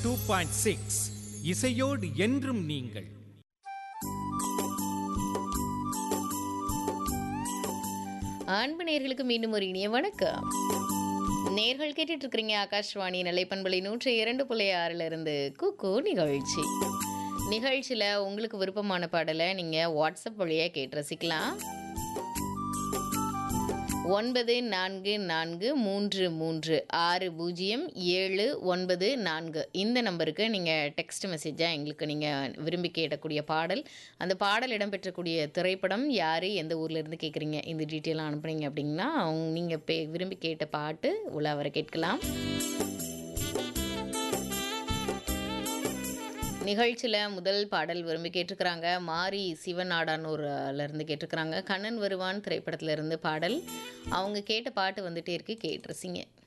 two point six இசையோடு என்றும் நீங்கள் அன்பு நேர்களுக்கு மீண்டும் ஒரு இனிய வணக்கம் நேர்கள் கேட்டுட்டு இருக்கிறீங்க ஆகாஷ்வாணி நிலைப்பண்பலை நூற்றி இரண்டு புள்ளி ஆறுல இருந்து குக்கு நிகழ்ச்சி நிகழ்ச்சியில் உங்களுக்கு விருப்பமான பாடலை நீங்கள் வாட்ஸ்அப் வழியாக கேட்டு ரசிக்கலாம் ஒன்பது நான்கு நான்கு மூன்று மூன்று ஆறு பூஜ்ஜியம் ஏழு ஒன்பது நான்கு இந்த நம்பருக்கு நீங்கள் டெக்ஸ்ட் மெசேஜாக எங்களுக்கு நீங்கள் விரும்பி கேட்கக்கூடிய பாடல் அந்த பாடல் இடம்பெற்றக்கூடிய திரைப்படம் யார் எந்த ஊர்ல இருந்து கேட்குறீங்க இந்த டீட்டெயிலாம் அனுப்புனீங்க அப்படின்னா அவங்க நீங்கள் பே விரும்பி கேட்ட பாட்டு உள்ள வர கேட்கலாம் நிகழ்ச்சியில் முதல் பாடல் விரும்பி கேட்டிருக்கிறாங்க மாரி சிவநாடானூர்ல இருந்து கேட்டிருக்கிறாங்க கண்ணன் வருவான் திரைப்படத்துல இருந்து பாடல் அவங்க கேட்ட பாட்டு வந்துட்டே இருக்கு கேட்டுருசிங்க